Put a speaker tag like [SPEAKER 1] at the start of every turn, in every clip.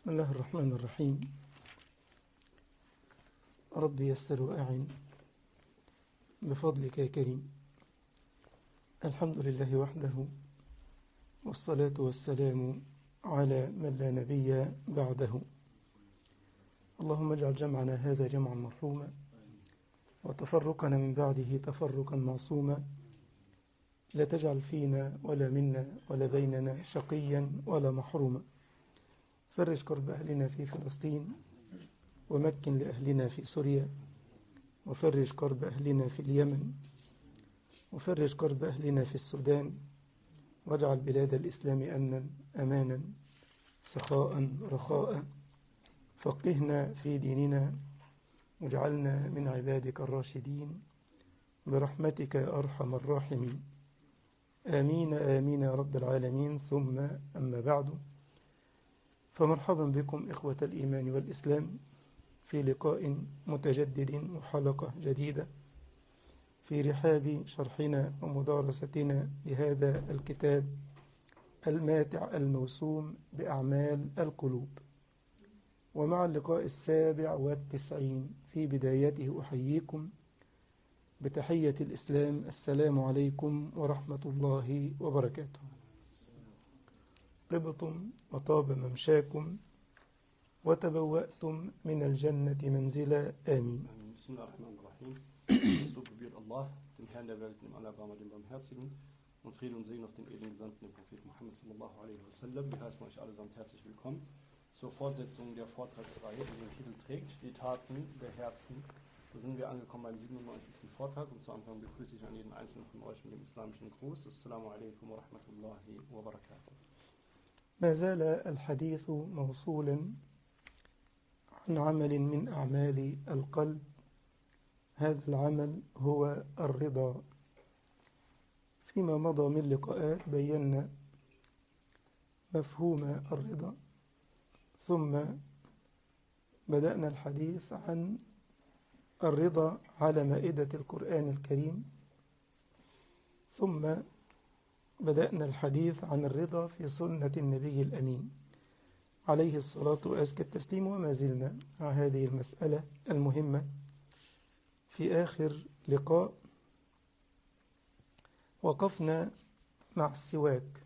[SPEAKER 1] بسم الله الرحمن الرحيم رب يسر وأعن بفضلك يا كريم الحمد لله وحده والصلاة والسلام على من لا نبي بعده اللهم اجعل جمعنا هذا جمعا مرحوما وتفرقنا من بعده تفرقا معصوما لا تجعل فينا ولا منا ولا بيننا شقيا ولا محروما فرج كرب أهلنا في فلسطين ومكن لأهلنا في سوريا وفرج كرب أهلنا في اليمن وفرج كرب أهلنا في السودان واجعل بلاد الإسلام أمنا أمانا سخاء رخاء فقهنا في ديننا واجعلنا من عبادك الراشدين برحمتك يا أرحم الراحمين آمين آمين يا رب العالمين ثم أما بعد فمرحبا بكم إخوة الإيمان والإسلام في لقاء متجدد وحلقة جديدة في رحاب شرحنا ومدارستنا لهذا الكتاب الماتع الموسوم بأعمال القلوب ومع اللقاء السابع والتسعين في بدايته أحييكم بتحية الإسلام السلام عليكم ورحمة الله وبركاته طبتم وطاب ممشاكم وتبوأتم من الجنة منزلا آمين
[SPEAKER 2] Bismillah ar-Rahman ar-Rahim. Das Lob gebührt Allah, dem Herrn der Welt, dem Allerbarmer, dem Barmherzigen und Friede und Segen auf den edlen Gesandten, dem Propheten Muhammad sallallahu alaihi wasallam. Wir heißen euch allesamt herzlich willkommen zur Fortsetzung der Vortragsreihe, die den Titel trägt, die Taten der Herzen. Da sind wir angekommen beim 97. Vortrag und zu Anfang begrüße ich an jeden einzelnen von euch mit dem islamischen Gruß. Assalamu alaikum wa rahmatullahi wa barakatuh.
[SPEAKER 1] ما زال الحديث موصولا عن عمل من أعمال القلب هذا العمل هو الرضا فيما مضى من لقاءات بينا مفهوم الرضا ثم بدأنا الحديث عن الرضا على مائدة القرآن الكريم ثم بدأنا الحديث عن الرضا في سنة النبي الأمين عليه الصلاة وأزكى التسليم وما زلنا مع هذه المسألة المهمة في آخر لقاء وقفنا مع السواك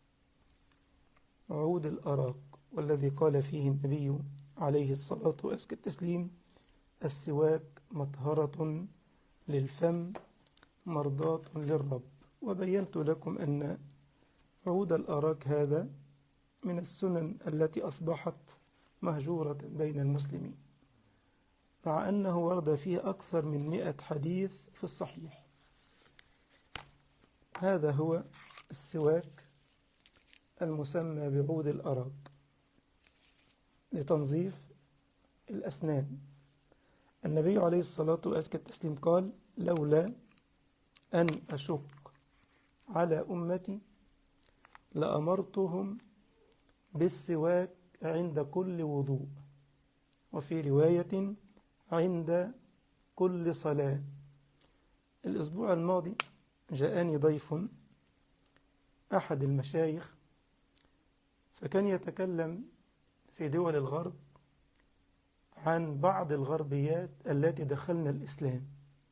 [SPEAKER 1] عود الأراق والذي قال فيه النبي عليه الصلاة وأزكى التسليم السواك مطهرة للفم مرضاة للرب وبينت لكم أن عود الأراك هذا من السنن التي أصبحت مهجورة بين المسلمين مع أنه ورد فيه أكثر من مئة حديث في الصحيح هذا هو السواك المسمى بعود الأراك لتنظيف الأسنان النبي عليه الصلاة وأزكى التسليم قال لولا أن أشق على أمتي لأمرتهم بالسواك عند كل وضوء وفي رواية عند كل صلاة الأسبوع الماضي جاءني ضيف أحد المشايخ فكان يتكلم في دول الغرب عن بعض الغربيات التي دخلن الإسلام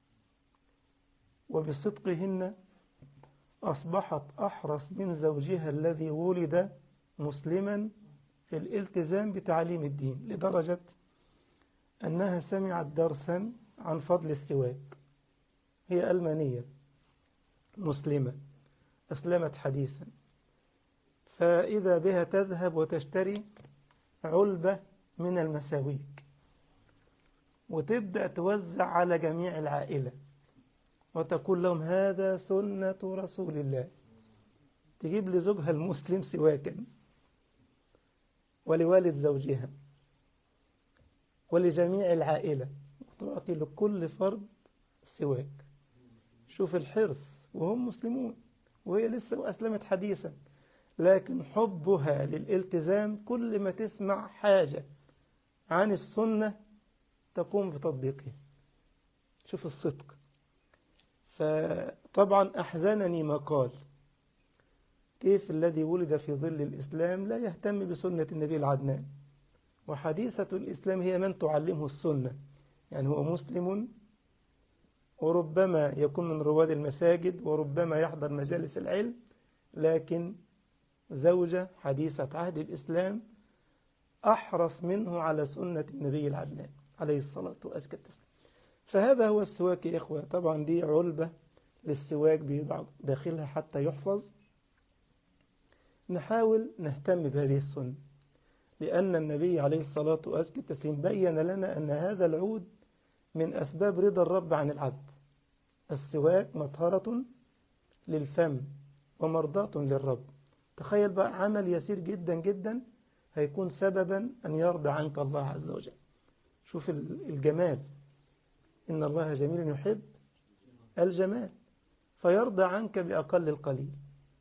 [SPEAKER 1] وبصدقهن أصبحت أحرص من زوجها الذي ولد مسلما في الالتزام بتعليم الدين لدرجة أنها سمعت درسا عن فضل السواك هي ألمانية مسلمة أسلمت حديثا فإذا بها تذهب وتشتري علبة من المساويك وتبدأ توزع على جميع العائلة وتقول لهم هذا سنة رسول الله تجيب لزوجها المسلم سواكا ولوالد زوجها ولجميع العائلة وتعطي لكل فرد سواك شوف الحرص وهم مسلمون وهي لسه أسلمت حديثا لكن حبها للالتزام كل ما تسمع حاجة عن السنة تقوم بتطبيقها شوف الصدق فطبعا أحزنني ما قال كيف الذي ولد في ظل الإسلام لا يهتم بسنة النبي العدنان وحديثة الإسلام هي من تعلمه السنة يعني هو مسلم وربما يكون من رواد المساجد وربما يحضر مجالس العلم لكن زوجة حديثة عهد الإسلام أحرص منه على سنة النبي العدنان عليه الصلاة وأزكى التسليم فهذا هو السواك يا إخوة طبعا دي علبة للسواك بيضع داخلها حتى يحفظ نحاول نهتم بهذه السنة لأن النبي عليه الصلاة وأزكى التسليم بين لنا أن هذا العود من أسباب رضا الرب عن العبد السواك مطهرة للفم ومرضاة للرب تخيل بقى عمل يسير جدا جدا هيكون سببا أن يرضى عنك الله عز وجل شوف الجمال إن الله جميل يحب الجمال فيرضى عنك بأقل القليل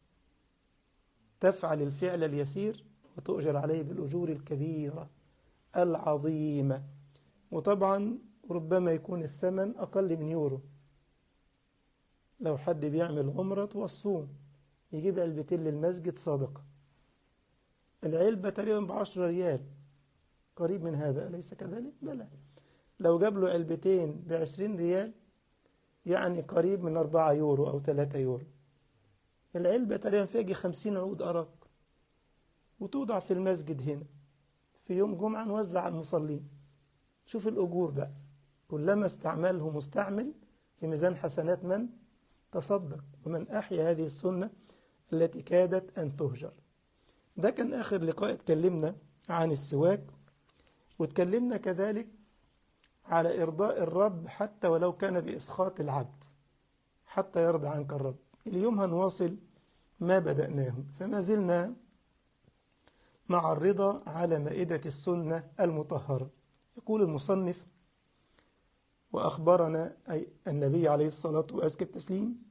[SPEAKER 1] تفعل الفعل اليسير وتؤجر عليه بالأجور الكبيرة العظيمة وطبعا ربما يكون الثمن أقل من يورو لو حد بيعمل عمرة والصوم يجيب علبتين للمسجد صادقة العلبة تقريبا بعشرة ريال قريب من هذا أليس كذلك؟ بلى لو جاب له علبتين بعشرين ريال يعني قريب من أربعة يورو أو ثلاثة يورو العلبة تقريبا فيها يجي خمسين عود أرق وتوضع في المسجد هنا في يوم جمعة نوزع على المصلين شوف الأجور بقى كلما استعمله مستعمل في ميزان حسنات من تصدق ومن أحيا هذه السنة التي كادت أن تهجر ده كان آخر لقاء اتكلمنا عن السواك واتكلمنا كذلك على إرضاء الرب حتى ولو كان بإسخاط العبد حتى يرضى عنك الرب اليوم هنواصل ما بدأناه فما زلنا مع الرضا على مائدة السنة المطهرة يقول المصنف وأخبرنا أي النبي عليه الصلاة وأزكى التسليم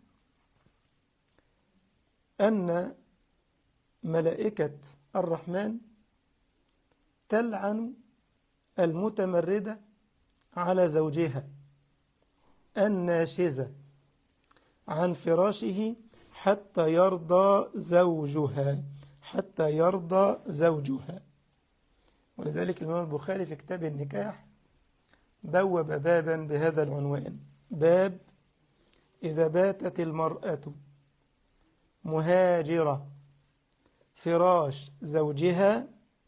[SPEAKER 1] أن ملائكة الرحمن تلعن المتمردة على زوجها الناشزة عن فراشه حتى يرضى زوجها حتى يرضى زوجها ولذلك الإمام البخاري في كتاب النكاح بوب بابا بهذا العنوان باب إذا باتت المرأة مهاجرة فراش زوجها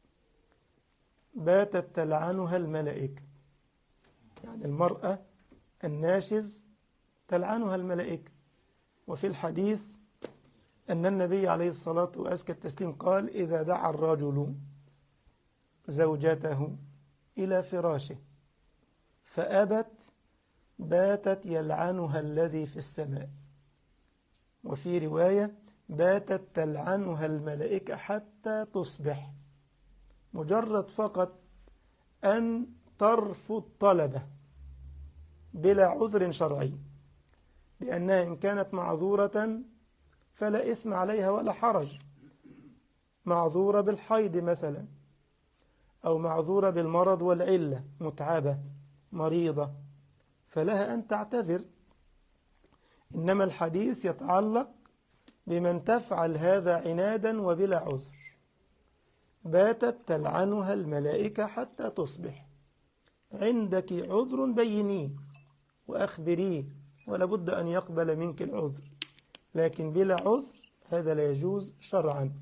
[SPEAKER 1] باتت تلعنها الملائكة يعني المرأة الناشز تلعنها الملائكة وفي الحديث أن النبي عليه الصلاة وأزكى التسليم قال إذا دعا الرجل زوجته إلى فراشه فأبت باتت يلعنها الذي في السماء وفي رواية باتت تلعنها الملائكة حتى تصبح مجرد فقط أن ترفض طلبه بلا عذر شرعي لأنها إن كانت معذورة فلا إثم عليها ولا حرج معذورة بالحيض مثلا أو معذورة بالمرض والعلة متعبة مريضة فلها أن تعتذر إنما الحديث يتعلق بمن تفعل هذا عنادا وبلا عذر باتت تلعنها الملائكة حتى تصبح عندك عذر بينيه وأخبريه ولا بد أن يقبل منك العذر لكن بلا عذر هذا لا يجوز شرعا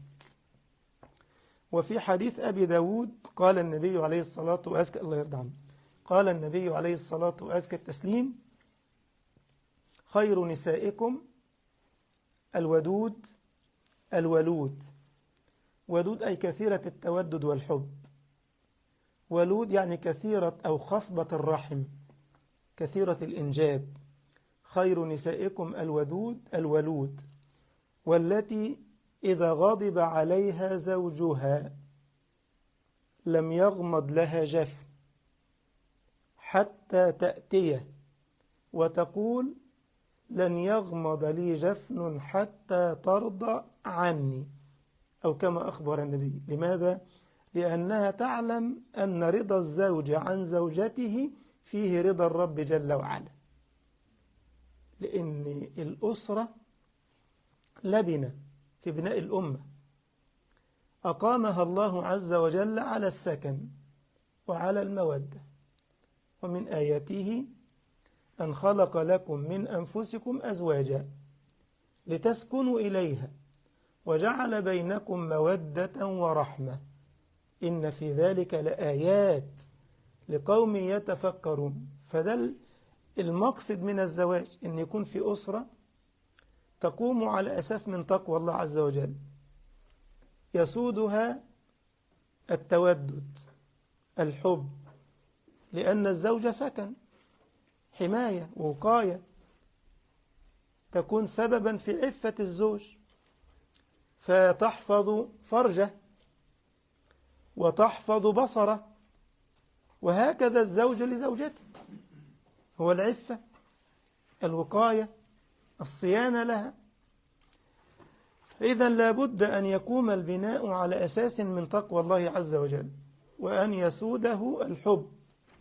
[SPEAKER 1] وفي حديث أبي داود قال النبي عليه الصلاة وأزكى الله يرضى عنه قال النبي عليه الصلاة وأزكى التسليم خير نسائكم الودود الولود ودود أي كثيرة التودد والحب ولود يعني كثيرة أو خصبة الرحم كثيرة الإنجاب خير نسائكم الودود الولود والتي إذا غضب عليها زوجها لم يغمض لها جفن حتى تأتيه وتقول لن يغمض لي جفن حتى ترضى عني أو كما أخبر النبي لماذا؟ لأنها تعلم أن رضا الزوج عن زوجته فيه رضا الرب جل وعلا لأن الأسرة لبنة في بناء الأمة أقامها الله عز وجل على السكن وعلى المودة ومن آياته أن خلق لكم من أنفسكم أزواجا لتسكنوا إليها وجعل بينكم مودة ورحمة إن في ذلك لآيات لقوم يتفكرون فده المقصد من الزواج أن يكون في أسرة تقوم على أساس من تقوى الله عز وجل يسودها التودد الحب لأن الزوج سكن حماية ووقاية تكون سببا في عفة الزوج فتحفظ فرجه وتحفظ بصره وهكذا الزوج لزوجته هو العفة الوقاية الصيانة لها فإذا لابد أن يقوم البناء على أساس من تقوى الله عز وجل وأن يسوده الحب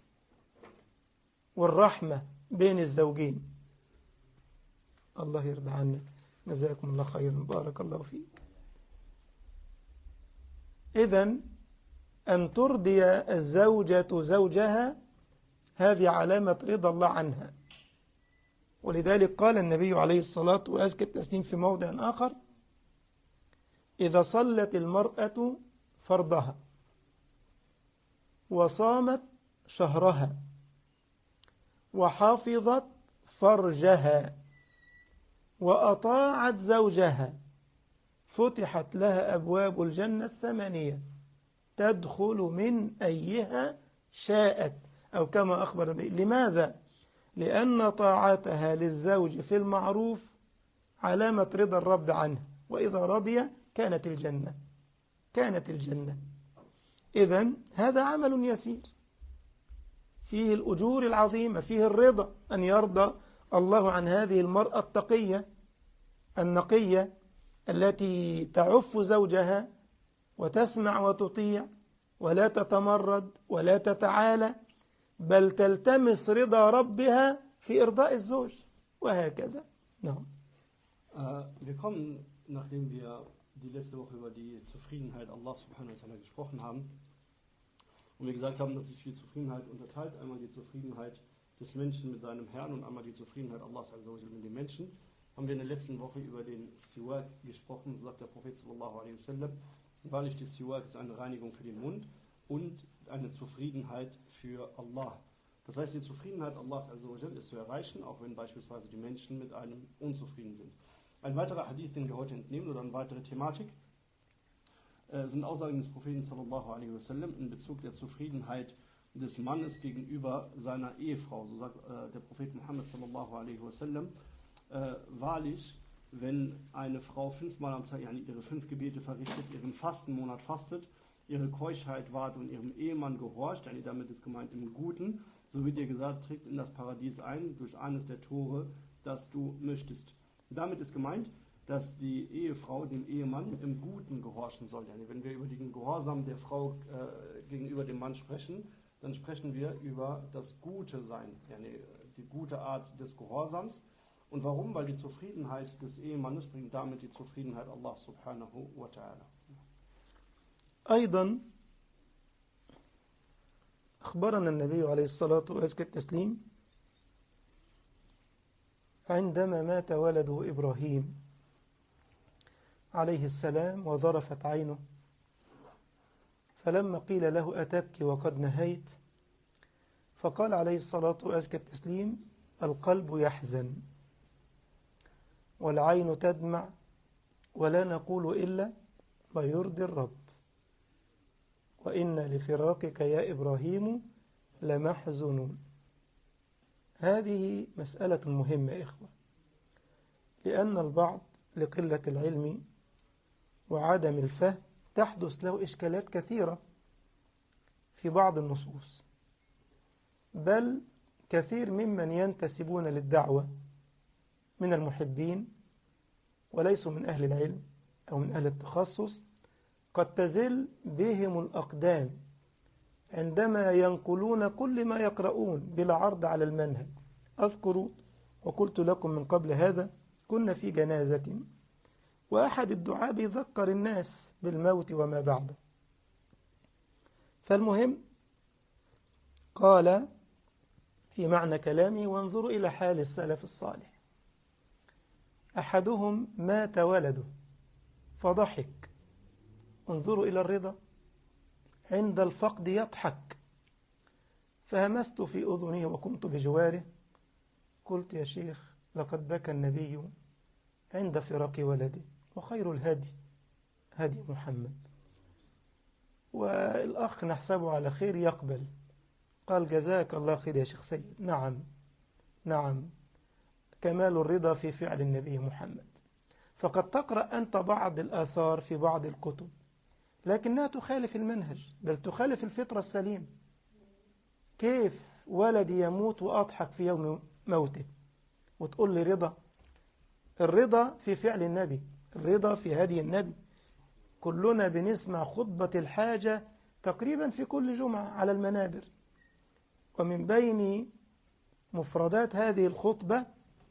[SPEAKER 1] والرحمة بين الزوجين الله يرضى عنك جزاكم الله خيرا بارك الله فيك إذا أن ترضي الزوجة زوجها هذه علامة رضا الله عنها ولذلك قال النبي عليه الصلاة وأزكى التسليم في موضع آخر إذا صلت المرأة فرضها وصامت شهرها وحافظت فرجها وأطاعت زوجها فتحت لها أبواب الجنة الثمانية تدخل من أيها شاءت أو كما أخبر به لماذا؟ لأن طاعتها للزوج في المعروف علامة رضا الرب عنه وإذا رضي كانت الجنة كانت الجنة إذا هذا عمل يسير فيه الأجور العظيمة فيه الرضا أن يرضى الله عن هذه المرأة التقية النقية التي تعف زوجها وتسمع وتطيع ولا تتمرد ولا تتعالى بل تلتمس رضا ربها في إرضاء الزوج وهكذا نعم
[SPEAKER 2] Äh, wir kommen, nachdem wir die letzte Woche über die Zufriedenheit Allah subhanahu wa ta'ala gesprochen haben und wir gesagt haben, dass sich die Zufriedenheit unterteilt, einmal die Zufriedenheit des Menschen mit seinem Herrn und einmal die Zufriedenheit Allahs azza wa jalla mit den Menschen, haben wir in der letzten Woche über den Siwak gesprochen, so sagt der Prophet sallallahu alaihi wasallam, wahrlich die Siwak ist eine Reinigung für den Mund und eine Zufriedenheit für Allah. Das heißt, die Zufriedenheit Allahs azza wa jalla ist zu erreichen, auch wenn beispielsweise die Menschen mit einem unzufrieden sind. Ein weiterer Hadith, den wir heute entnehmen, oder eine weitere Thematik, äh, sind Aussagen des Propheten sallallahu alaihi wasallam in Bezug der Zufriedenheit des Mannes gegenüber seiner Ehefrau. So sagt äh, der Prophet Muhammad sallallahu alaihi wasallam, äh, wahrlich, wenn eine Frau fünfmal am Tag yani ihre fünf Gebete verrichtet, ihren Fastenmonat fastet, ihre Keuschheit wahrt und ihrem Ehemann gehorcht, yani damit ist gemeint im Guten, so wird ihr gesagt, trägt in das Paradies ein durch eines der Tore, das du möchtest. Damit ist gemeint, dass die Ehefrau dem Ehemann im Guten gehorchen soll. Yani wenn wir über den Gehorsam der Frau äh, gegenüber dem Mann sprechen, dann sprechen wir über das Gute sein, yani die gute Art des Gehorsams. Und warum? Weil die Zufriedenheit des Ehemannes bringt damit die Zufriedenheit Allah subhanahu wa ta'ala.
[SPEAKER 1] أيضا أخبرنا النبي عليه الصلاة وأزكى التسليم عندما مات ولده إبراهيم عليه السلام وظرفت عينه فلما قيل له أتبكي وقد نهيت فقال عليه الصلاة وأزكى التسليم القلب يحزن والعين تدمع ولا نقول إلا ما يرضي الرب وإن لفراقك يا إبراهيم لمحزنون هذه مسألة مهمة يا إخوة لأن البعض لقلة العلم وعدم الفهم تحدث له إشكالات كثيرة في بعض النصوص بل كثير ممن ينتسبون للدعوة من المحبين وليسوا من أهل العلم أو من أهل التخصص قد تزل بهم الأقدام عندما ينقلون كل ما يقرؤون بلا عرض على المنهج أذكر وقلت لكم من قبل هذا كنا في جنازة وأحد الدعاء بيذكر الناس بالموت وما بعده فالمهم قال في معنى كلامه وانظروا إلى حال السلف الصالح أحدهم مات ولده فضحك انظروا إلى الرضا عند الفقد يضحك فهمست في أذنه وكنت بجواره قلت يا شيخ لقد بكى النبي عند فراق ولده وخير الهدي هدي محمد والأخ نحسبه على خير يقبل قال جزاك الله خير يا شيخ سيد نعم نعم كمال الرضا في فعل النبي محمد فقد تقرأ أنت بعض الآثار في بعض الكتب لكنها تخالف المنهج بل تخالف الفطرة السليمة كيف ولدي يموت وأضحك في يوم موته وتقول لي رضا الرضا في فعل النبي الرضا في هدي النبي كلنا بنسمع خطبة الحاجة تقريبا في كل جمعة على المنابر ومن بين مفردات هذه الخطبة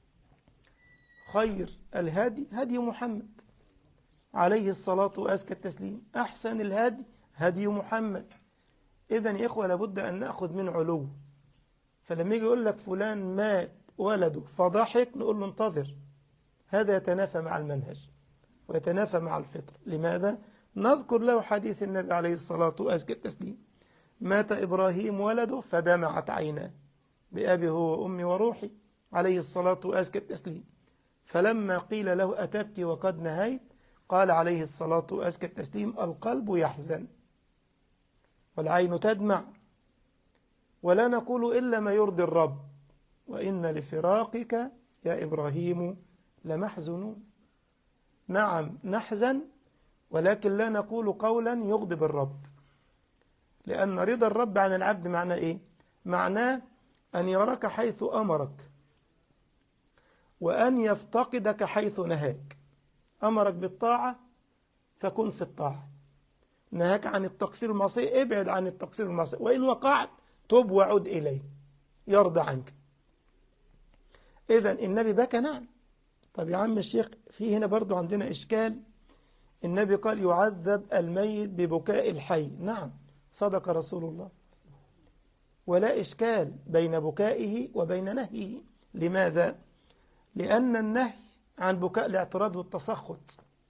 [SPEAKER 1] خير الهدي هدي محمد عليه الصلاة وأزكى التسليم أحسن الهدي هدي محمد إذا يا إخوة لابد أن نأخذ من علو فلما يجي يقول لك فلان مات ولده فضحك نقول له انتظر هذا يتنافى مع المنهج ويتنافى مع الفطر لماذا؟ نذكر له حديث النبي عليه الصلاة وأزكى التسليم مات إبراهيم ولده فدمعت عيناه بأبي هو وأمي وروحي عليه الصلاة وأزكى التسليم فلما قيل له أتبكي وقد نهيت قال عليه الصلاة وأزكى التسليم القلب يحزن والعين تدمع ولا نقول إلا ما يرضي الرب وإن لفراقك يا إبراهيم لمحزنون نعم نحزن ولكن لا نقول قولا يغضب الرب لأن رضا الرب عن العبد معناه إيه؟ معناه أن يراك حيث أمرك وأن يفتقدك حيث نهاك أمرك بالطاعة فكن في الطاعة نهاك عن التقصير المعصية ابعد عن التقصير المعصية وإن وقعت تب وعد إليه يرضى عنك إذا النبي بكى نعم طب يا عم الشيخ في هنا برضو عندنا إشكال النبي قال يعذب الميت ببكاء الحي نعم صدق رسول الله ولا إشكال بين بكائه وبين نهيه لماذا؟ لأن النهي عن بكاء الاعتراض والتسخط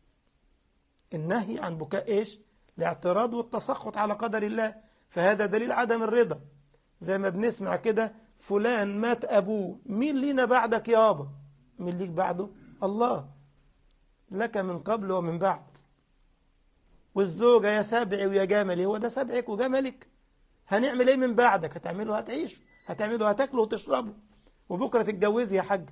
[SPEAKER 1] النهي عن بكاء إيش؟ الاعتراض والتسخط على قدر الله فهذا دليل عدم الرضا زي ما بنسمع كده فلان مات أبوه مين لينا بعدك يابا مين ليك بعده الله لك من قبل ومن بعد والزوجة يا سبعي ويا جملي هو ده سبعك وجملك هنعمل ايه من بعدك هتعمله هتعيش هتعمله هتاكله وتشربه وبكرة تتجوزي يا حاج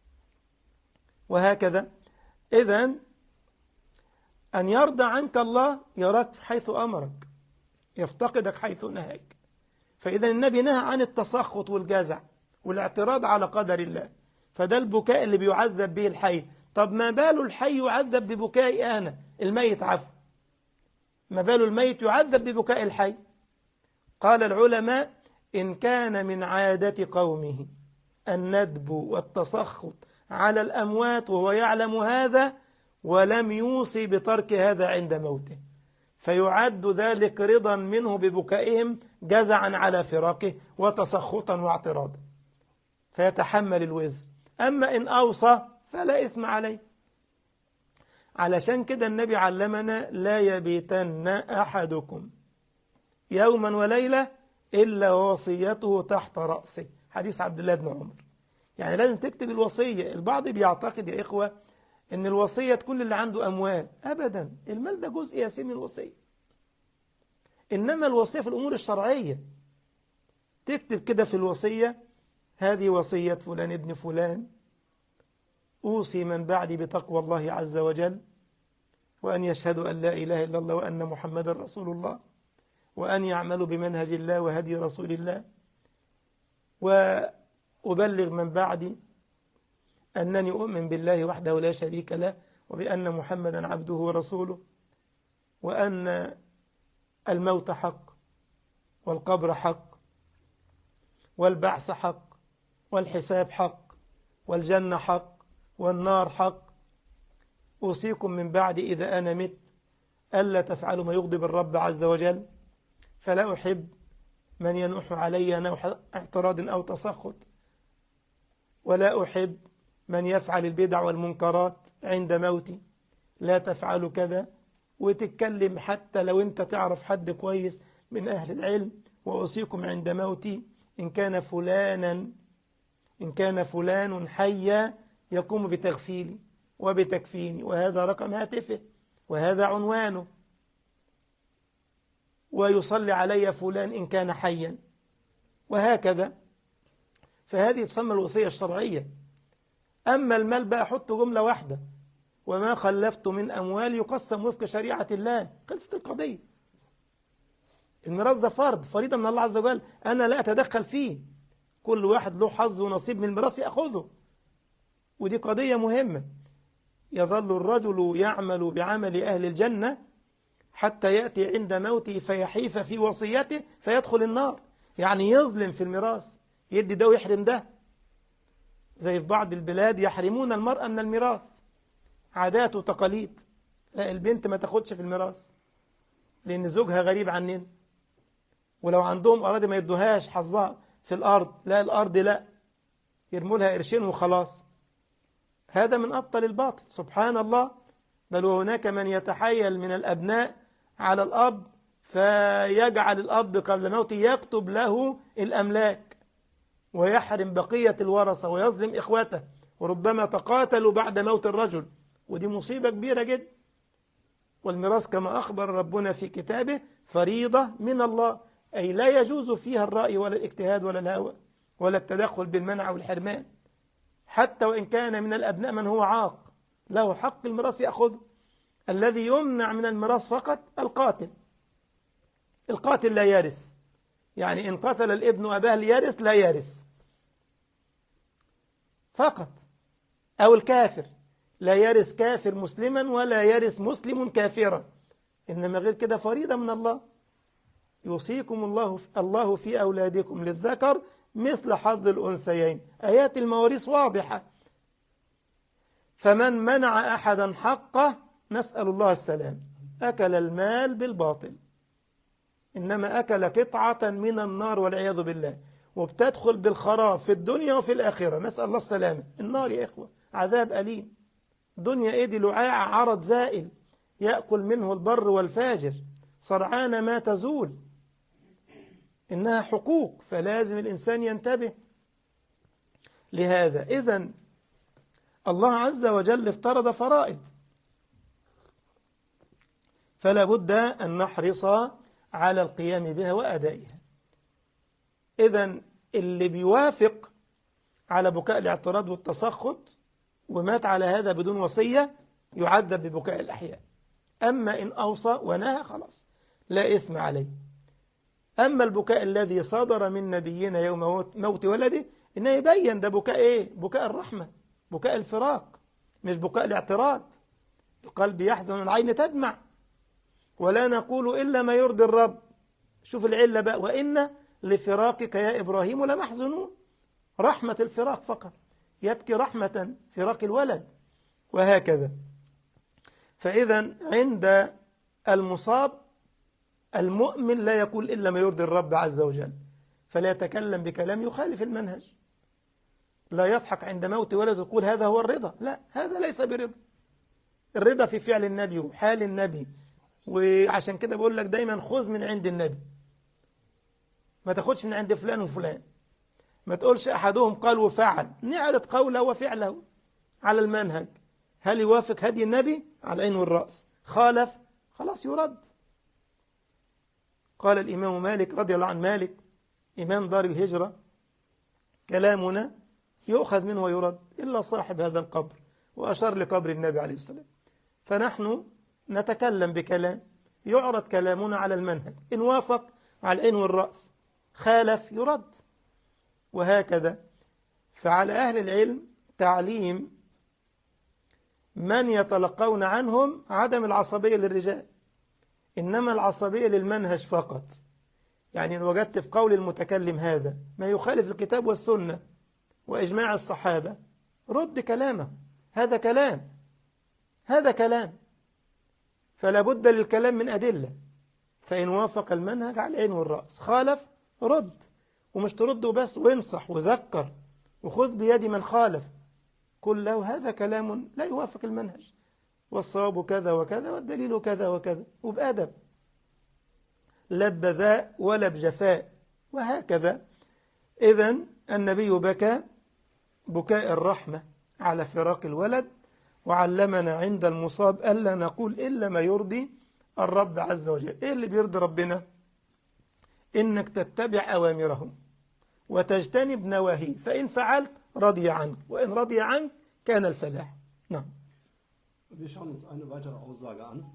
[SPEAKER 1] وهكذا إذا أن يرضى عنك الله يراك حيث أمرك يفتقدك حيث نهاك فإذا النبي نهى عن التسخط والجزع والاعتراض على قدر الله فده البكاء اللي بيعذب به الحي طب ما بال الحي يعذب ببكائي أنا الميت عفو ما بال الميت يعذب ببكاء الحي قال العلماء إن كان من عادة قومه الندب والتسخط على الأموات وهو يعلم هذا ولم يوصي بترك هذا عند موته فيعد ذلك رضا منه ببكائهم جزعا على فراقه وتسخطا واعتراضا فيتحمل الوزر أما إن أوصى فلا إثم عليه علشان كده النبي علمنا لا يبيتن أحدكم يوما وليلة إلا وصيته تحت رأسه حديث عبد الله بن عمر يعني لازم تكتب الوصية البعض بيعتقد يا إخوة إن الوصية تكون اللي عنده أموال أبدا المال ده جزء يسير من الوصية إنما الوصية في الأمور الشرعية تكتب كده في الوصية هذه وصية فلان ابن فلان أوصي من بعدي بتقوى الله عز وجل وأن يشهدوا أن لا إله إلا الله وأن محمد رسول الله وأن يعملوا بمنهج الله وهدي رسول الله وأبلغ من بعدي أنني أؤمن بالله وحده لا شريك له وبأن محمدا عبده ورسوله وأن الموت حق والقبر حق والبعث حق والحساب حق والجنة حق والنار حق أوصيكم من بعد إذا أنا مت ألا تفعلوا ما يغضب الرب عز وجل فلا أحب من ينوح علي نوح اعتراض أو تسخط ولا أحب من يفعل البدع والمنكرات عند موتي لا تفعل كذا وتتكلم حتى لو انت تعرف حد كويس من أهل العلم وأوصيكم عند موتي إن كان فلانا إن كان فلان حيا يقوم بتغسيلي وبتكفيني وهذا رقم هاتفه وهذا عنوانه ويصلي علي فلان إن كان حيا وهكذا فهذه تسمى الوصية الشرعية أما المال بقى حط جملة واحدة وما خلفت من أموال يقسم وفق شريعة الله خلصت القضية الميراث ده فرض فريضة من الله عز وجل أنا لا أتدخل فيه كل واحد له حظ ونصيب من الميراث يأخذه ودي قضية مهمة يظل الرجل يعمل بعمل أهل الجنة حتى يأتي عند موته فيحيف في وصيته فيدخل النار يعني يظلم في الميراث يدي ده ويحرم ده زي في بعض البلاد يحرمون المرأة من الميراث عادات وتقاليد لا البنت ما تاخدش في الميراث لأن زوجها غريب عننا ولو عندهم أراضي ما يدوهاش حظها في الأرض لا الأرض لا يرموا لها قرشين وخلاص هذا من أبطل الباطل سبحان الله بل وهناك من يتحايل من الأبناء على الأب فيجعل الأب قبل موته يكتب له الأملاك ويحرم بقية الورثة ويظلم إخوته وربما تقاتلوا بعد موت الرجل ودي مصيبة كبيرة جدا والميراث كما أخبر ربنا في كتابه فريضة من الله أي لا يجوز فيها الرأي ولا الاجتهاد ولا الهوى ولا التدخل بالمنع والحرمان حتى وإن كان من الأبناء من هو عاق له حق الميراث يأخذه الذي يمنع من الميراث فقط القاتل القاتل لا يرث يعني إن قتل الابن أباه ليرث لا يرث فقط أو الكافر لا يرث كافر مسلما ولا يرث مسلم كافرا إنما غير كده فريضة من الله يوصيكم الله الله في أولادكم للذكر مثل حظ الأنثيين آيات المواريث واضحة فمن منع أحدا حقه نسأل الله السلام أكل المال بالباطل إنما أكل قطعة من النار والعياذ بالله وبتدخل بالخراب في الدنيا وفي الآخرة نسأل الله السلامة النار يا إخوة عذاب أليم دنيا إيه دي لعاع عرض زائل يأكل منه البر والفاجر صرعان ما تزول إنها حقوق فلازم الإنسان ينتبه لهذا إذا الله عز وجل افترض فرائض فلا بد أن نحرص على القيام بها وأدائها إذا اللي بيوافق على بكاء الاعتراض والتسخط ومات على هذا بدون وصية يعذب ببكاء الأحياء أما إن أوصى ونهى خلاص لا إثم عليه أما البكاء الذي صدر من نبينا يوم موت ولده إنه يبين ده بكاء إيه بكاء الرحمة بكاء الفراق مش بكاء الاعتراض القلب يحزن والعين تدمع ولا نقول إلا ما يرضي الرب شوف العلة بقى وإن لفراقك يا إبراهيم لمحزنون رحمة الفراق فقط يبكي رحمة فراق الولد وهكذا فإذا عند المصاب المؤمن لا يقول إلا ما يرضي الرب عز وجل فلا يتكلم بكلام يخالف المنهج لا يضحك عند موت ولد يقول هذا هو الرضا لا هذا ليس برضا الرضا في فعل النبي وحال النبي وعشان كده بقول لك دايما خذ من عند النبي ما تاخدش من عند فلان وفلان ما تقولش أحدهم قال وفعل نعرض قوله وفعله على المنهج هل يوافق هدي النبي على العين والرأس خالف خلاص يرد قال الإمام مالك رضي الله عن مالك إمام دار الهجرة كلامنا يؤخذ منه ويرد إلا صاحب هذا القبر وأشار لقبر النبي عليه السلام فنحن نتكلم بكلام يعرض كلامنا على المنهج إن وافق على العين والرأس خالف يرد وهكذا فعلى أهل العلم تعليم من يتلقون عنهم عدم العصبية للرجال إنما العصبية للمنهج فقط يعني إن وجدت في قول المتكلم هذا ما يخالف الكتاب والسنة وإجماع الصحابة رد كلامه هذا كلام هذا كلام فلا بد للكلام من أدلة فإن وافق المنهج على العين والرأس خالف رد ومش ترد وبس وانصح وذكر وخذ بيد من خالف كل له هذا كلام لا يوافق المنهج والصواب كذا وكذا والدليل كذا وكذا وبأدب لا بذاء ولا بجفاء وهكذا إذا النبي بكى بكاء الرحمة على فراق الولد وعلمنا عند المصاب ألا نقول إلا ما يرضي الرب عز وجل إيه اللي بيرضي ربنا إنك تتبع أوامره وتجتنب نواهيه فإن فعلت رضي عنك وإن رضي عنك كان الفلاح نعم
[SPEAKER 2] Wir schauen uns eine weitere Aussage an,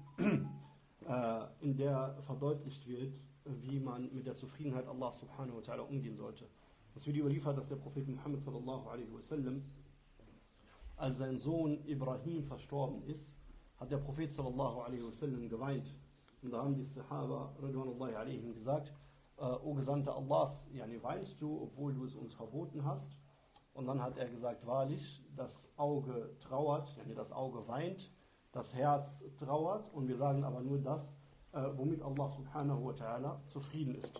[SPEAKER 2] äh, in der verdeutlicht wird, wie man mit der Zufriedenheit Allah subhanahu wa ta'ala umgehen sollte. Es wird überliefert, dass der Prophet Muhammad sallallahu alaihi wasallam, als sein Sohn Ibrahim verstorben ist, hat der Prophet sallallahu alaihi wasallam geweint. Und da haben die Sahaba radwanullahi alaihim gesagt, äh, O Gesandter Allahs, yani weinst du, obwohl du es uns verboten hast? Und dann hat er gesagt, wahrlich, das Auge trauert, yani das Auge weint, das Herz trauert und wir sagen aber nur das, äh, womit Allah subhanahu wa ta'ala zufrieden ist.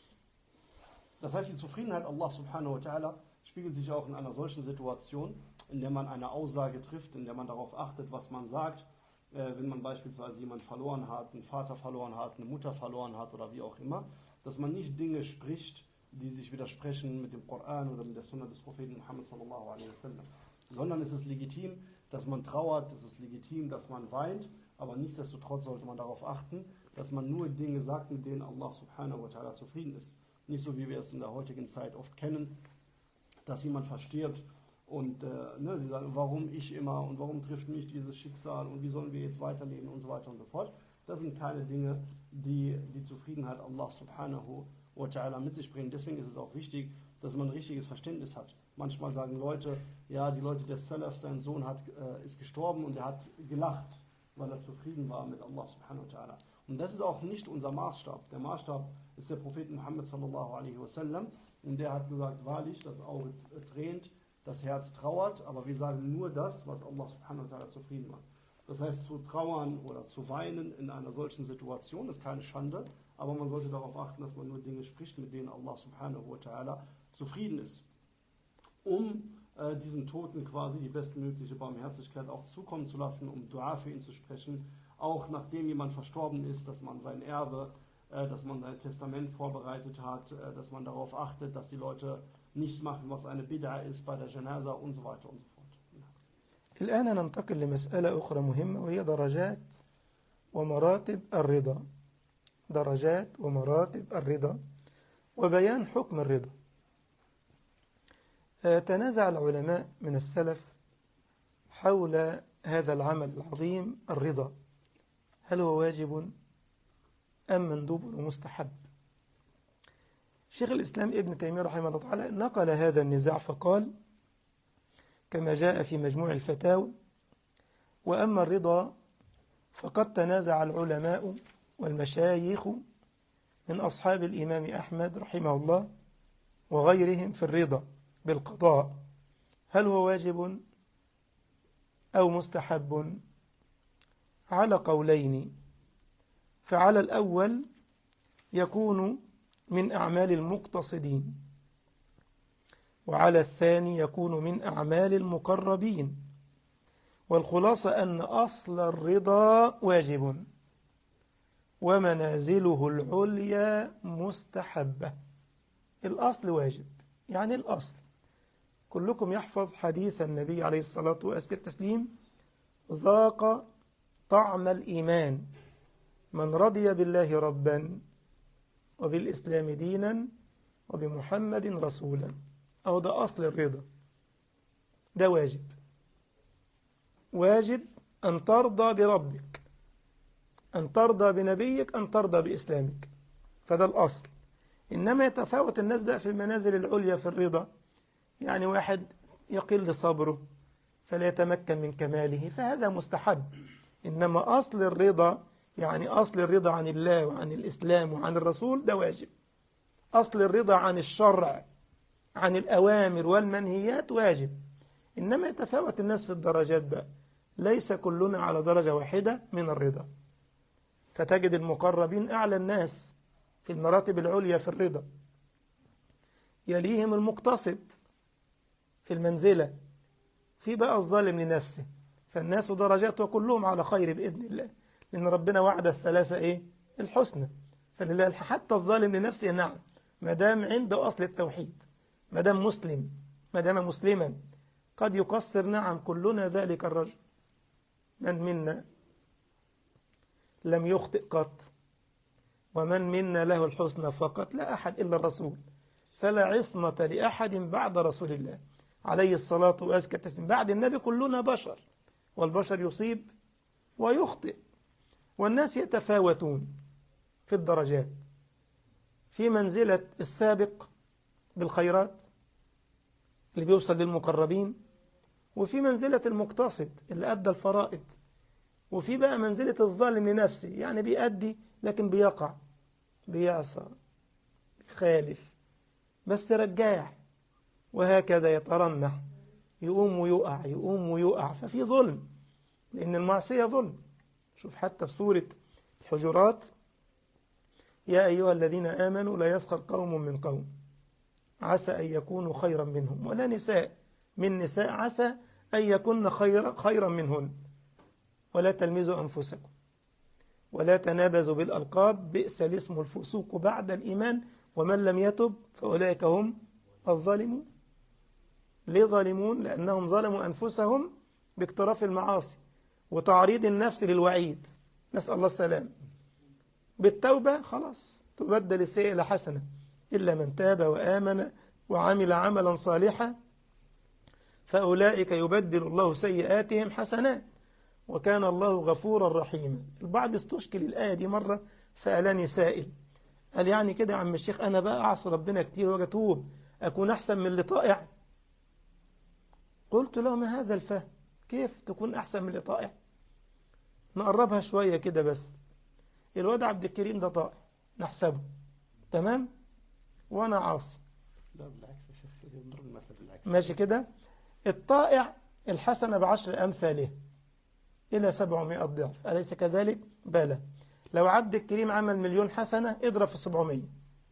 [SPEAKER 2] Das heißt, die Zufriedenheit Allah subhanahu wa ta'ala spiegelt sich auch in einer solchen Situation, in der man eine Aussage trifft, in der man darauf achtet, was man sagt, äh, wenn man beispielsweise jemanden verloren hat, einen Vater verloren hat, eine Mutter verloren hat oder wie auch immer, dass man nicht Dinge spricht, die sich widersprechen mit dem Koran oder mit der Sunna des Propheten Muhammad sallallahu alaihi wasallam. Sondern es ist legitim, dass man trauert, es ist legitim, dass man weint, aber nichtsdestotrotz sollte man darauf achten, dass man nur Dinge sagt, mit denen Allah subhanahu wa ta'ala zufrieden ist. Nicht so, wie wir es in der heutigen Zeit oft kennen, dass jemand verstirbt und äh, ne, sie sagen, warum ich immer und warum trifft mich dieses Schicksal und wie sollen wir jetzt weiterleben und so weiter und so fort. Das sind keine Dinge, die die Zufriedenheit Allah subhanahu wa ta'ala mit sich bringen. Deswegen ist es auch wichtig, dass man ein richtiges Verständnis hat. Manchmal sagen Leute, ja, die Leute der Salaf, sein Sohn hat, äh, ist gestorben und er hat gelacht, weil er zufrieden war mit Allah subhanahu wa ta'ala. Und das ist auch nicht unser Maßstab. Der Maßstab ist der Prophet Muhammad sallallahu alaihi wasallam und der hat gesagt, wahrlich, das Auge tränt, das Herz trauert, aber wir sagen nur das, was Allah subhanahu wa ta'ala zufrieden macht. Das heißt, zu trauern oder zu weinen in einer solchen Situation ist keine Schande, aber man sollte darauf achten, dass man nur Dinge spricht, mit denen Allah subhanahu wa ta'ala zufrieden ist. Um äh, diesem Toten quasi die bestmögliche Barmherzigkeit auch zukommen zu lassen, um Dua für ihn zu sprechen, auch nachdem jemand verstorben ist, dass man sein Erbe, äh, dass man sein Testament vorbereitet hat, äh, dass man darauf achtet, dass die Leute nichts machen, was eine Bid'a ist bei der Janaza und so weiter und so fort.
[SPEAKER 1] الآن ننتقل لمسألة أخرى مهمة وهي درجات ومراتب الرضا درجات ومراتب الرضا وبيان حكم الرضا آه، تنازع العلماء من السلف حول هذا العمل العظيم الرضا هل هو واجب أم مندوب ومستحب شيخ الإسلام ابن تيمية رحمه الله تعالى نقل هذا النزاع فقال كما جاء في مجموع الفتاوى وأما الرضا فقد تنازع العلماء والمشايخ من أصحاب الإمام أحمد رحمه الله وغيرهم في الرضا بالقضاء هل هو واجب أو مستحب على قولين فعلى الأول يكون من أعمال المقتصدين وعلى الثاني يكون من أعمال المقربين والخلاصة أن أصل الرضا واجب ومنازله العليا مستحبة الأصل واجب يعني الأصل كلكم يحفظ حديث النبي عليه الصلاة وأزكى التسليم ذاق طعم الإيمان من رضي بالله ربا وبالإسلام دينا وبمحمد رسولا أو ده أصل الرضا ده واجب واجب أن ترضى بربك أن ترضى بنبيك أن ترضى بإسلامك فده الأصل إنما يتفاوت الناس بقى في المنازل العليا في الرضا يعني واحد يقل صبره فلا يتمكن من كماله فهذا مستحب إنما أصل الرضا يعني أصل الرضا عن الله وعن الإسلام وعن الرسول ده واجب أصل الرضا عن الشرع عن الأوامر والمنهيات واجب إنما يتفاوت الناس في الدرجات بقى ليس كلنا على درجة واحدة من الرضا فتجد المقربين أعلى الناس في المراتب العليا في الرضا يليهم المقتصد في المنزلة في بقى الظالم لنفسه فالناس درجات وكلهم على خير بإذن الله لأن ربنا وعد الثلاثة إيه الحسنى فلله حتى الظالم لنفسه نعم ما دام عنده أصل التوحيد ما دام مسلم ما دام مسلما قد يقصر نعم كلنا ذلك الرجل من منا لم يخطئ قط ومن منا له الحسنى فقط لا أحد إلا الرسول فلا عصمة لأحد بعد رسول الله عليه الصلاة وأزكى التسليم بعد النبي كلنا بشر والبشر يصيب ويخطئ والناس يتفاوتون في الدرجات في منزلة السابق بالخيرات اللي بيوصل للمقربين وفي منزلة المقتصد اللي أدى الفرائض وفي بقى منزلة الظالم لنفسه يعني بيأدي لكن بيقع بيعصى بيخالف بس رجاع وهكذا يترنح يقوم ويقع يقوم ويقع ففي ظلم لأن المعصية ظلم شوف حتى في سورة الحجرات يا أيها الذين آمنوا لا يسخر قوم من قوم عسى أن يكونوا خيرا منهم ولا نساء من نساء عسى أن يكون خيرا, خيرا منهن ولا تلمزوا أنفسكم ولا تنابزوا بالألقاب بئس الاسم الفسوق بعد الإيمان ومن لم يتب فأولئك هم الظالمون ليه ظالمون؟ لأنهم ظلموا أنفسهم باقتراف المعاصي وتعريض النفس للوعيد نسأل الله السلام بالتوبة خلاص تبدل السيئة إلى حسنة إلا من تاب وآمن وعمل عملا صالحا فأولئك يبدل الله سيئاتهم حسنات وكان الله غفورا رحيما البعض استشكل الآية دي مرة سألني سائل قال يعني كده يا عم الشيخ أنا بقى أعصي ربنا كتير وأجي أتوب أكون أحسن من اللي طائع قلت له ما هذا الفهم كيف تكون أحسن من اللي طائع نقربها شوية كده بس الواد عبد الكريم ده طائع نحسبه تمام وأنا عاصي
[SPEAKER 2] لا بالعكس يا شيخ نضرب المثل بالعكس
[SPEAKER 1] ماشي كده الطائع الحسنة بعشر أمثاله إلى سبعمائة ضعف أليس كذلك؟ بلى لو عبد الكريم عمل مليون حسنة اضرب في سبعمية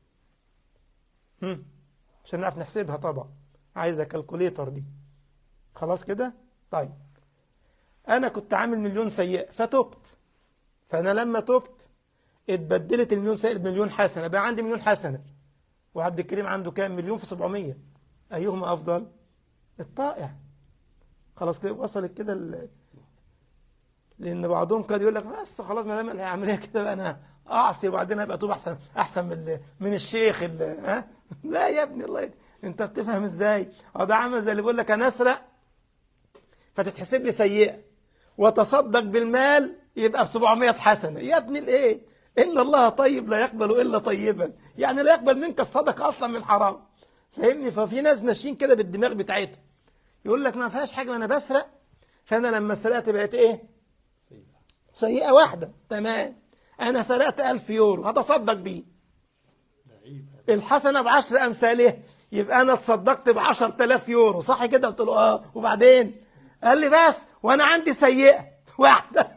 [SPEAKER 1] هم. عشان نعرف نحسبها طبعا عايزة كالكوليتر دي خلاص كده؟ طيب أنا كنت عامل مليون سيئة فتبت فأنا لما تبت اتبدلت المليون سيئة بمليون حسنة بقى عندي مليون حسنة وعبد الكريم عنده كام مليون في سبعمية أيهما أفضل؟ الطائع خلاص كده وصلت كده ال... لان بعضهم كان يقول لك بس خلاص ما دام العمليه كده بقى انا اعصي وبعدين ابقى اتوب احسن احسن من من الشيخ اللي ها لا يا ابني الله يد... انت بتفهم ازاي اه ده عامل زي اللي بيقول لك انا اسرق فتتحسب لي سيئه وتصدق بالمال يبقى ب 700 حسنه يا ابني الايه ان الله طيب لا يقبل الا طيبا يعني لا يقبل منك الصدقه اصلا من حرام فاهمني ففي ناس ماشيين كده بالدماغ بتاعتهم يقول لك ما فيهاش حاجه ما انا بسرق فانا لما سرقت بقت ايه
[SPEAKER 2] سيئة
[SPEAKER 1] سيئة واحدة تمام أنا سرقت ألف يورو هتصدق بيه
[SPEAKER 2] لعيب
[SPEAKER 1] الحسنة بعشر أمثالها يبقى أنا تصدقت بعشر تلاف يورو صح كده قلت له آه وبعدين قال لي بس وأنا عندي سيئة واحدة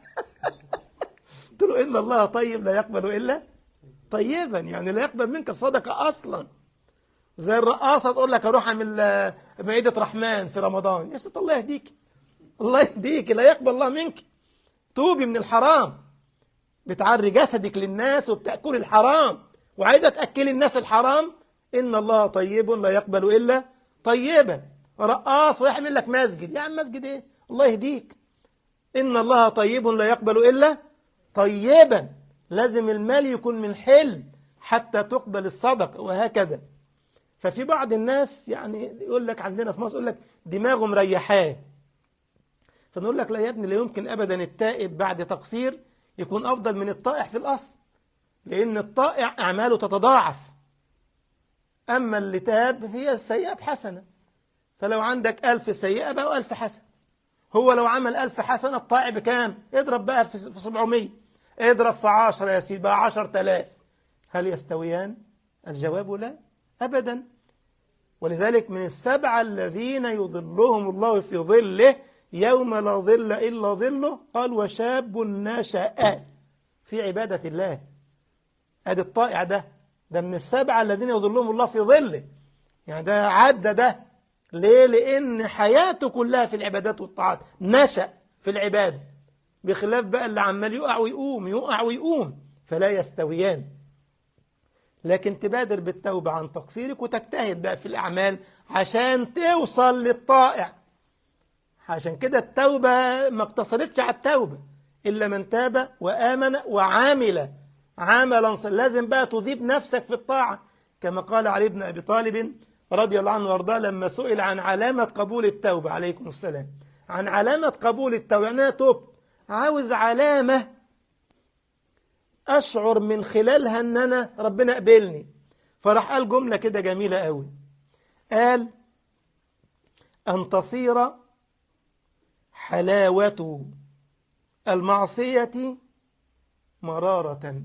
[SPEAKER 1] قلت له إن الله طيب لا يقبل إلا طيبا يعني لا يقبل منك الصدقة أصلا زي الرقاصة تقول لك أروح أعمل آه، مائدة رحمن في رمضان يا ست الله يهديك الله يهديك لا يقبل الله منك توبي من الحرام بتعري جسدك للناس وبتأكل الحرام وعايزة تأكلي الناس الحرام إن الله طيب لا يقبل إلا طيبا رقاص ويعمل لك مسجد يا عم مسجد إيه الله يهديك إن الله طيب لا يقبل إلا طيبا لازم المال يكون من حل حتى تقبل الصدقة وهكذا ففي بعض الناس يعني يقول لك عندنا في مصر يقول لك دماغه مريحاه فنقول لك لا يا ابني لا يمكن ابدا التائب بعد تقصير يكون افضل من الطائع في الاصل لان الطائع اعماله تتضاعف اما اللي تاب هي السيئه بحسنه فلو عندك ألف سيئه بقى ألف حسنه هو لو عمل ألف حسنه الطائع بكام اضرب بقى في في 700 اضرب في 10 يا سيدي بقى 10000 هل يستويان الجواب لا ابدا ولذلك من السبعه الذين يظلهم الله في ظله يوم لا ظل إلا ظله قال وشاب نشأ في عبادة الله ادي الطائع ده ده من السبعة الذين يظلهم الله في ظله يعني ده عدى ده ليه لأن حياته كلها في العبادات والطاعات نشأ في العبادة بخلاف بقى اللي عمال يقع ويقوم يقع ويقوم فلا يستويان لكن تبادر بالتوبة عن تقصيرك وتجتهد بقى في الأعمال عشان توصل للطائع عشان كده التوبة ما اقتصرتش على التوبة إلا من تاب وآمن وعامل عملا صالحا لازم بقى تذيب نفسك في الطاعة كما قال علي بن أبي طالب رضي الله عنه وارضاه لما سئل عن علامة قبول التوبة عليكم السلام عن علامة قبول التوبة يعني أنا توب عاوز علامة أشعر من خلالها أن أنا ربنا قبلني فراح قال جملة كده جميلة قوي قال أن تصير حلاوة المعصية مرارة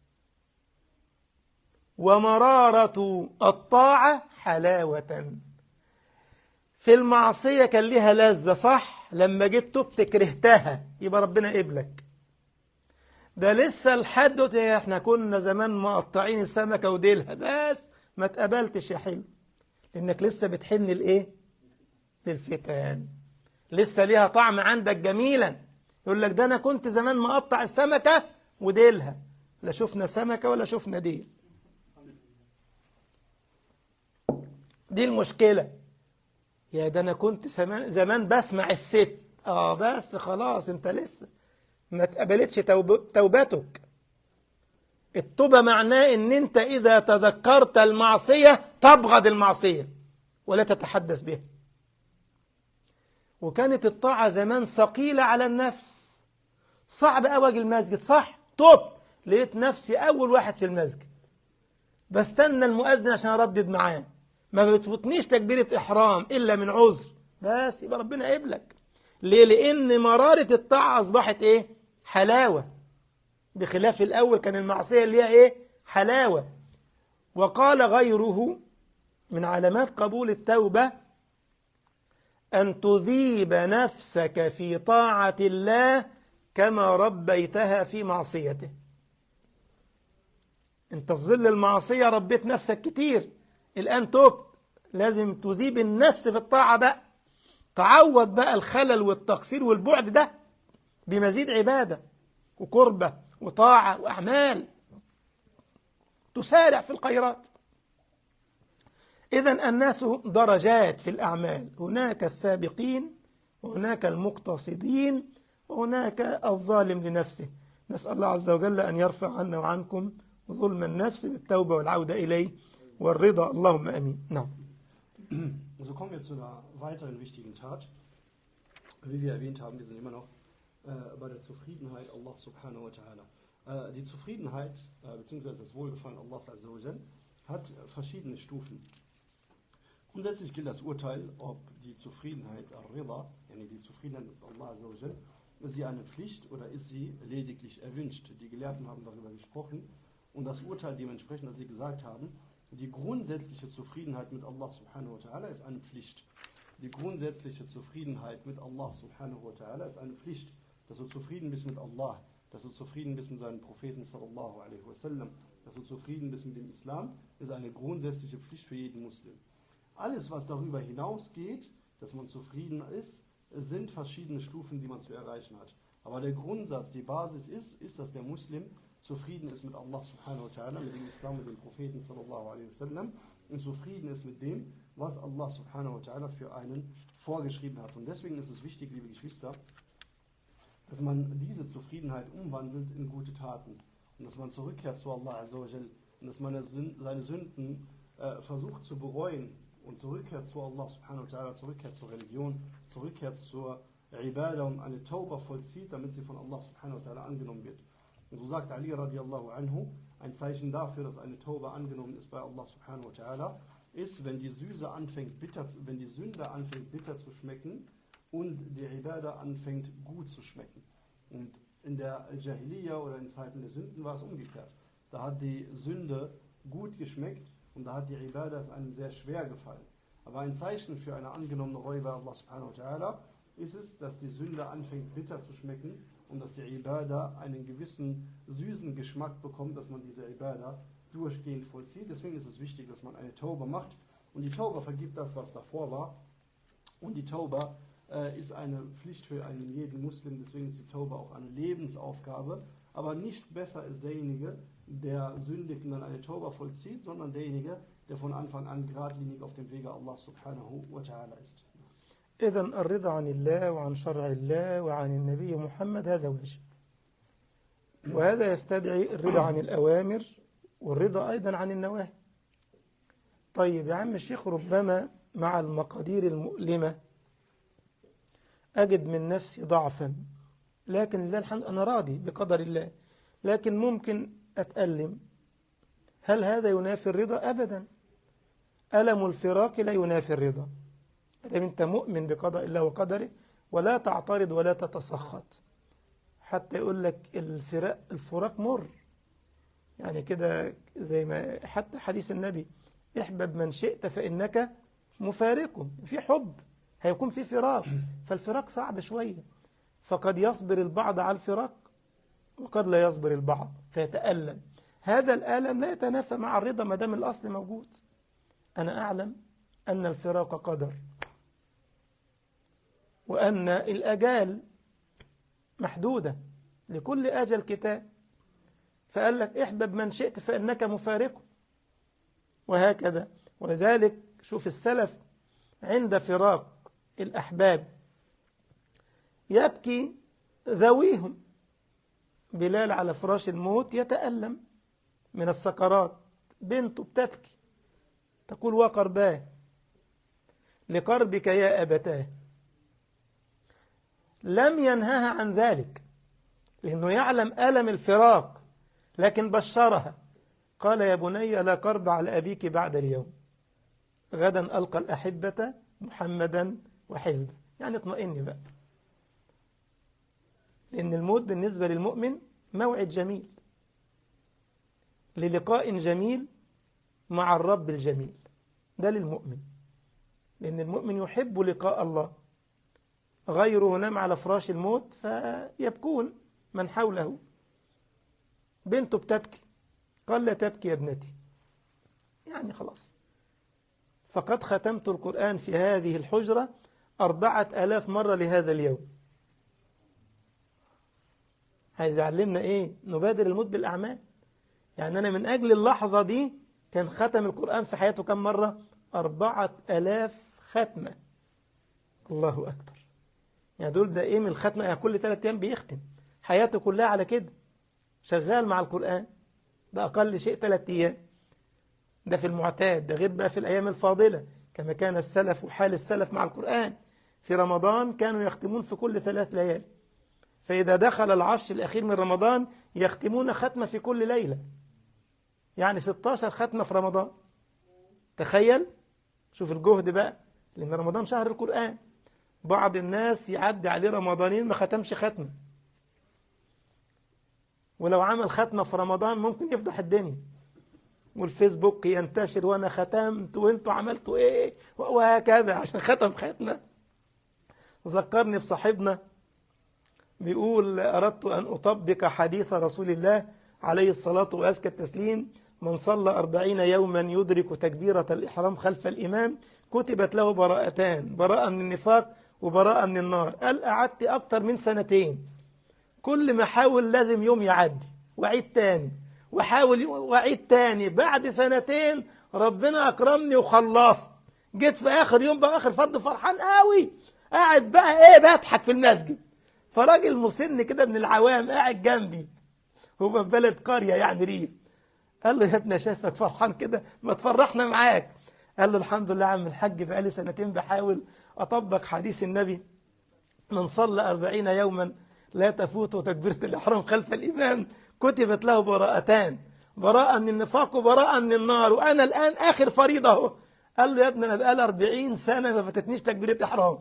[SPEAKER 1] ومرارة الطاعة حلاوة في المعصية كان لها لذة صح لما جيت تبت كرهتها يبقى ربنا قبلك ده لسه لحد احنا كنا زمان مقطعين السمكة وديلها بس ما اتقبلتش يا حلو لانك لسه بتحن الايه للفتان لسه ليها طعم عندك جميلا يقول لك ده انا كنت زمان مقطع السمكة وديلها لا شفنا سمكة ولا شفنا ديل دي المشكلة يا ده انا كنت زمان, زمان بسمع الست اه بس خلاص انت لسه ما اتقبلتش توب توبتك التوبة معناه ان انت اذا تذكرت المعصية تبغض المعصية ولا تتحدث بها وكانت الطاعة زمان ثقيلة على النفس صعب قوي اجي المسجد صح توب لقيت نفسي اول واحد في المسجد بستنى المؤذن عشان اردد معاه ما بتفوتنيش تكبيرة احرام الا من عذر بس يبقى ربنا قبلك ليه لان مرارة الطاعة اصبحت ايه حلاوة بخلاف الأول كان المعصية اللي هي إيه حلاوة وقال غيره من علامات قبول التوبة أن تذيب نفسك في طاعة الله كما ربيتها في معصيته انت في ظل المعصية ربيت نفسك كتير الآن توب لازم تذيب النفس في الطاعة بقى تعوض بقى الخلل والتقصير والبعد ده بمزيد عبادة وقربة وطاعة وأعمال تسارع في الخيرات إذا الناس درجات في الأعمال هناك السابقين وهناك المقتصدين وهناك الظالم لنفسه نسأل الله عز وجل أن يرفع عنا وعنكم ظلم النفس بالتوبة والعودة إليه والرضا اللهم أمين نعم
[SPEAKER 2] So kommen wir zu einer weiteren wichtigen Tat. Wie wir erwähnt haben, wir sind immer noch äh, bei der Zufriedenheit Allah subhanahu wa ta'ala. Äh, die Zufriedenheit, äh, beziehungsweise das Wohlgefallen Allah azawajal, hat verschiedene Stufen. Grundsätzlich gilt das Urteil, ob die Zufriedenheit, Ar-Rida, yani die Zufriedenheit mit Allah azawajal, ist sie eine Pflicht oder ist sie lediglich erwünscht? Die Gelehrten haben darüber gesprochen und das Urteil dementsprechend, dass sie gesagt haben, die grundsätzliche Zufriedenheit mit Allah subhanahu wa ta'ala ist eine Pflicht. Die grundsätzliche Zufriedenheit mit Allah subhanahu wa ta'ala ist eine Pflicht. Dass du zufrieden bist mit Allah, dass du zufrieden bist mit seinen Propheten sallallahu alaihi wasallam, dass du zufrieden bist mit dem Islam, ist eine grundsätzliche Pflicht für jeden Muslim. Alles, was darüber hinausgeht, dass man zufrieden ist, sind verschiedene Stufen, die man zu erreichen hat. Aber der Grundsatz, die Basis ist, ist, dass der Muslim zufrieden ist mit Allah subhanahu wa ta'ala, mit dem Islam, mit dem Propheten sallallahu alaihi wasallam und zufrieden ist mit dem, was Allah subhanahu wa ta'ala für einen vorgeschrieben hat. Und deswegen ist es wichtig, liebe Geschwister, dass man diese Zufriedenheit umwandelt in gute Taten und dass man zurückkehrt zu Allah azawajal und dass man seine Sünden äh, versucht zu bereuen und zurückkehrt zu Allah subhanahu wa ta'ala, zurückkehrt zur Religion, zurückkehrt zur Ibadah und eine Tauba vollzieht, damit sie von Allah subhanahu wa ta'ala angenommen wird. Und so sagt Ali radiallahu anhu, ein Zeichen dafür, dass eine Tauba angenommen ist bei Allah subhanahu wa ta'ala, ist, wenn die Süße anfängt, bitter, wenn die Sünde anfängt, bitter zu schmecken und die Ibadah anfängt, gut zu schmecken. Und in der Jahiliyyah oder in Zeiten der Sünden war es umgekehrt. Da hat die Sünde gut geschmeckt und da hat die Ibadah es einem sehr schwer gefallen. Aber ein Zeichen für eine angenommene Reue bei Allah subhanahu wa ta'ala ist es, dass die Sünde anfängt bitter zu schmecken und dass die Ibadah einen gewissen süßen Geschmack bekommt, dass man diese Ibadah durchgehend vollzieht. Deswegen ist es wichtig, dass man eine Taube macht Und die Tauba vergibt das, was davor war. Und die Tauba äh, ist eine Pflicht für einen jeden Muslim, deswegen ist die Tauba auch eine Lebensaufgabe. Aber nicht besser ist derjenige, der sündigt und dann eine Tauba vollzieht, sondern derjenige, der von Anfang an geradlinig auf dem Wege Allah subhanahu wa ta'ala ist.
[SPEAKER 1] إذا الرضا عن الله وعن شرع الله وعن النبي محمد هذا واجب وهذا يستدعي الرضا عن الأوامر والرضا أيضا عن النواهي طيب يا عم الشيخ ربما مع المقادير المؤلمة أجد من نفسي ضعفا لكن لله الحمد أنا راضي بقدر الله لكن ممكن أتألم هل هذا ينافي الرضا أبدا ألم الفراق لا ينافي الرضا دام أنت مؤمن بقضاء الله وقدره ولا تعترض ولا تتسخط حتى يقول لك الفراق الفراق مر يعني كده زي ما حتى حديث النبي احبب من شئت فإنك مفارقه في حب هيكون في فراق فالفراق صعب شوية فقد يصبر البعض على الفراق وقد لا يصبر البعض فيتألم هذا الألم لا يتنافى مع الرضا ما دام الأصل موجود أنا أعلم أن الفراق قدر وأن الأجال محدودة لكل أجل كتاب فقال لك احبب من شئت فإنك مفارقه وهكذا ولذلك شوف السلف عند فراق الأحباب يبكي ذويهم بلال على فراش الموت يتألم من السكرات بنته بتبكي تقول وقرباه لقربك يا أبتاه لم ينهها عن ذلك لأنه يعلم ألم الفراق لكن بشرها قال يا بني لا قرب على أبيك بعد اليوم غدا ألقى الأحبة محمدا وحزبه يعني اطمئني بقى لأن الموت بالنسبة للمؤمن موعد جميل للقاء جميل مع الرب الجميل ده للمؤمن لأن المؤمن يحب لقاء الله غيره نام على فراش الموت فيبكون من حوله بنته بتبكي قال لا تبكي يا ابنتي يعني خلاص فقد ختمت القرآن في هذه الحجرة أربعة آلاف مرة لهذا اليوم عايز يعلمنا إيه نبادر الموت بالأعمال يعني أنا من أجل اللحظة دي كان ختم القرآن في حياته كم مرة أربعة آلاف ختمة الله أكبر يعني دول ده إيه من الختمة يعني كل ثلاثة أيام بيختم حياته كلها على كده شغال مع القرآن ده أقل شيء ثلاثة أيام ده في المعتاد ده غير بقى في الأيام الفاضلة كما كان السلف وحال السلف مع القرآن في رمضان كانوا يختمون في كل ثلاث ليالي فإذا دخل العشر الأخير من رمضان يختمون ختمة في كل ليلة يعني 16 ختمة في رمضان تخيل شوف الجهد بقى لأن رمضان شهر القرآن بعض الناس يعدي عليه رمضانين ما ختمش ختمة ولو عمل ختمة في رمضان ممكن يفضح الدنيا والفيسبوك ينتشر وانا ختمت وانتوا عملتوا ايه وهكذا عشان ختم ختمة ذكرني بصاحبنا بيقول أردت أن أطبق حديث رسول الله عليه الصلاة وأزكى التسليم من صلى أربعين يوما يدرك تكبيرة الإحرام خلف الإمام كتبت له براءتان براءة من النفاق وبراءة من النار قال قعدت أكتر من سنتين كل ما حاول لازم يوم يعدي وعيد تاني وحاول وعيد تاني بعد سنتين ربنا أكرمني وخلصت جيت في آخر يوم بقى آخر فرض فرحان قوي قاعد بقى إيه بضحك في المسجد فراجل مسن كده من العوام قاعد جنبي هو في بلد قرية يعني ريف قال له يا ابني شايفك فرحان كده ما تفرحنا معاك قال له الحمد لله عم الحاج بقالي سنتين بحاول أطبق حديث النبي من صلى أربعين يوما لا تفوته تكبيرة الإحرام خلف الإمام كتبت له براءتان براءة من النفاق وبراءة من النار وأنا الآن آخر فريضة اهو قال له يا ابني أنا بقالي 40 سنة ما فاتتنيش تكبيرة إحرام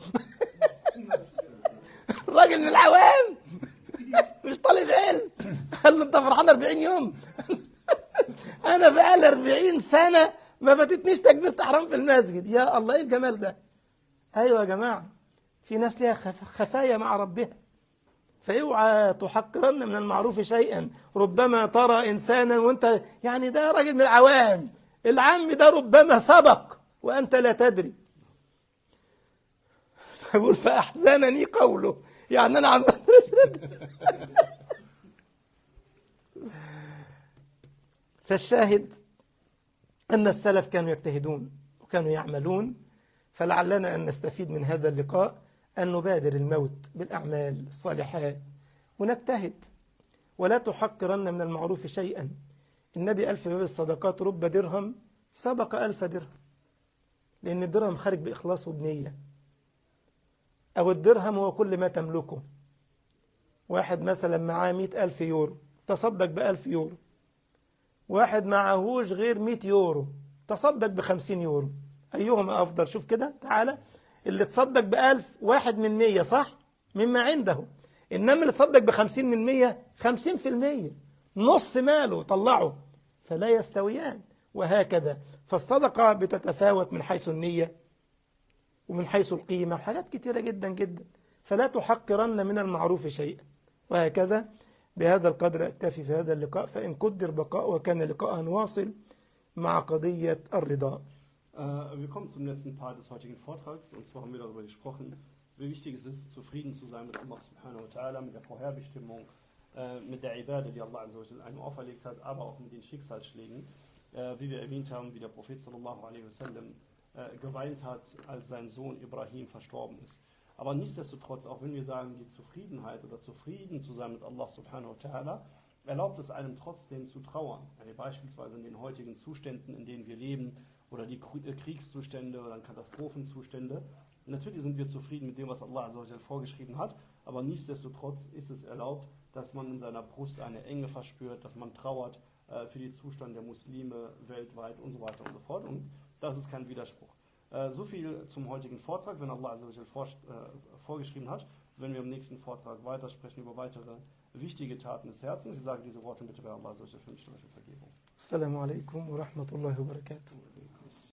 [SPEAKER 1] راجل من العوام مش طالب علم قال له أنت فرحان 40 يوم أنا بقالي 40 سنة ما فاتتنيش تكبيرة إحرام في المسجد يا الله إيه الجمال ده أيوة يا جماعة في ناس ليها خفايا مع ربها فاوعى تحقرن من المعروف شيئا ربما ترى انسانا وانت يعني ده راجل من العوام العم ده ربما سبق وأنت لا تدري فيقول فأحزنني قوله يعني أنا عم بدرس فالشاهد أن السلف كانوا يجتهدون وكانوا يعملون فلعلنا أن نستفيد من هذا اللقاء أن نبادر الموت بالأعمال الصالحات ونجتهد ولا تحقرن من المعروف شيئا النبي ألف باب الصدقات رب درهم سبق ألف درهم لأن الدرهم خارج بإخلاص وبنية أو الدرهم هو كل ما تملكه واحد مثلا معاه مئة ألف يورو تصدق بألف يورو واحد معهوش غير مئة يورو تصدق بخمسين يورو أيهما أفضل شوف كده تعالى اللي تصدق بألف واحد من مية صح مما عنده إنما اللي تصدق بخمسين من مية خمسين في المية نص ماله طلعه فلا يستويان وهكذا فالصدقة بتتفاوت من حيث النية ومن حيث القيمة وحاجات كتيرة جدا جدا فلا تحقرن من المعروف شيئا وهكذا بهذا القدر أكتفي في هذا اللقاء فإن قدر بقاء وكان لقاء واصل مع قضية الرضا
[SPEAKER 2] Äh, wir kommen zum letzten Part des heutigen Vortrags und zwar haben wir darüber gesprochen, wie wichtig es ist, zufrieden zu sein mit Allah subhanahu wa ta'ala, mit der Vorherbestimmung, äh, mit der Ibadah, die Allah azza wa jalla einem auferlegt hat, aber auch mit den Schicksalsschlägen. Äh, wie wir erwähnt haben, wie der Prophet sallallahu alaihi wasallam äh, geweint hat, als sein Sohn Ibrahim verstorben ist. Aber nichtsdestotrotz, auch wenn wir sagen, die Zufriedenheit oder zufrieden zu sein mit Allah subhanahu wa ta'ala, erlaubt es einem trotzdem zu trauern. Also beispielsweise in den heutigen Zuständen, in denen wir leben, oder die Kriegszustände oder Katastrophenzustände. Natürlich sind wir zufrieden mit dem, was Allah vorgeschrieben hat, aber nichtsdestotrotz ist es erlaubt, dass man in seiner Brust eine Enge verspürt, dass man trauert äh, für den Zustand der Muslime weltweit und so weiter und so fort. Und das ist kein Widerspruch. Äh, so viel zum heutigen Vortrag, wenn Allah vor, äh, vorgeschrieben hat. Wenn wir im nächsten Vortrag weitersprechen über weitere wichtige Taten des Herzens. Ich sage diese Worte bitte bei Allah für mich Vergebung.
[SPEAKER 1] السلام عليكم ورحمة الله وبركاته